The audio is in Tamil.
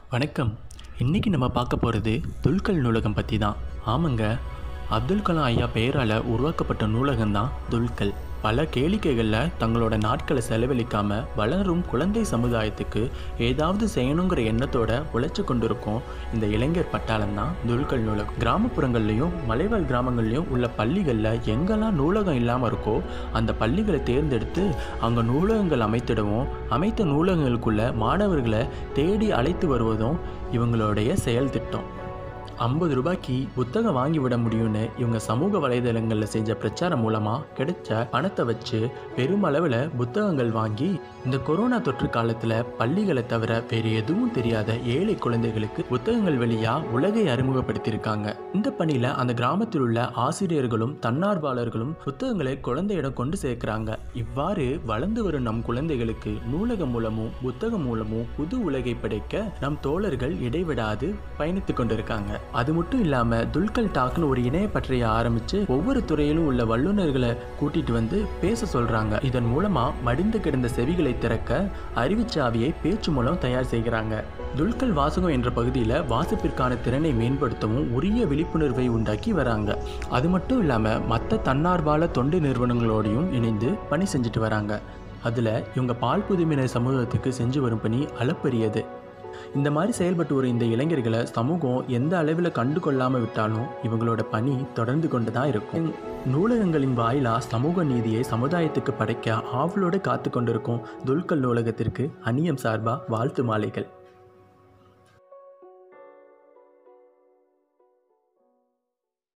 வணக்கம் இன்னைக்கு நம்ம பார்க்க போகிறது துல்கல் நூலகம் பற்றி தான் ஆமாங்க அப்துல் கலாம் ஐயா பெயரால் உருவாக்கப்பட்ட நூலகம் தான் துல்கல் பல கேளிக்கைகளில் தங்களோட நாட்களை செலவழிக்காம வளரும் குழந்தை சமுதாயத்துக்கு ஏதாவது செய்யணுங்கிற எண்ணத்தோட உழைச்சு கொண்டிருக்கும் இந்த இளைஞர் பட்டாளம் தான் துல்கல் நூலகம் கிராமப்புறங்கள்லையும் மலைவாழ் கிராமங்கள்லையும் உள்ள பள்ளிகளில் எங்கெல்லாம் நூலகம் இல்லாமல் இருக்கோ அந்த பள்ளிகளை தேர்ந்தெடுத்து அங்கே நூலகங்கள் அமைத்திடவும் அமைத்த நூலகங்களுக்குள்ள மாணவர்களை தேடி அழைத்து வருவதும் இவங்களுடைய செயல் திட்டம் ஐம்பது ரூபாய்க்கு புத்தகம் வாங்கி விட முடியும்னு இவங்க சமூக வலைதளங்களில் செஞ்ச பிரச்சாரம் மூலமாக கிடைச்ச பணத்தை வச்சு பெருமளவில் புத்தகங்கள் வாங்கி இந்த கொரோனா தொற்று காலத்தில் பள்ளிகளை தவிர வேறு எதுவும் தெரியாத ஏழை குழந்தைகளுக்கு புத்தகங்கள் வழியாக உலகை அறிமுகப்படுத்தியிருக்காங்க இந்த பணியில் அந்த கிராமத்தில் உள்ள ஆசிரியர்களும் தன்னார்வலர்களும் புத்தகங்களை குழந்தையிடம் கொண்டு சேர்க்குறாங்க இவ்வாறு வளர்ந்து வரும் நம் குழந்தைகளுக்கு நூலகம் மூலமும் புத்தகம் மூலமும் புது உலகை படைக்க நம் தோழர்கள் இடைவிடாது பயணித்து கொண்டிருக்காங்க அது மட்டும் இல்லாம துல்கல் டாக்னு ஒரு இணைய பற்றிய ஆரம்பிச்சு ஒவ்வொரு துறையிலும் உள்ள வல்லுநர்களை கூட்டிட்டு வந்து பேச சொல்றாங்க இதன் மூலமா மடிந்து கிடந்த செவிகளை திறக்க அறிவுச்சாவியை பேச்சு மூலம் தயார் செய்கிறாங்க துல்கல் வாசகம் என்ற பகுதியில் வாசிப்பிற்கான திறனை மேம்படுத்தவும் உரிய விழிப்புணர்வை உண்டாக்கி வராங்க அது மட்டும் இல்லாமல் மற்ற தன்னார்வல தொண்டு நிறுவனங்களோடையும் இணைந்து பணி செஞ்சுட்டு வராங்க அதில் இவங்க பால் புதுமையினர் சமூகத்துக்கு செஞ்சு வரும் பணி அளப்பரியது இந்த மாதிரி செயல்பட்டு வரும் இந்த இளைஞர்களை சமூகம் எந்த அளவில் கண்டு கொள்ளாமல் விட்டாலும் இவங்களோட பணி தொடர்ந்து கொண்டு தான் இருக்கும் நூலகங்களின் வாயிலா சமூக நீதியை சமுதாயத்துக்கு படைக்க ஆவலோடு காத்து கொண்டிருக்கும் துல்கல் நூலகத்திற்கு அந்நியம் சார்பா வாழ்த்து மாலைகள்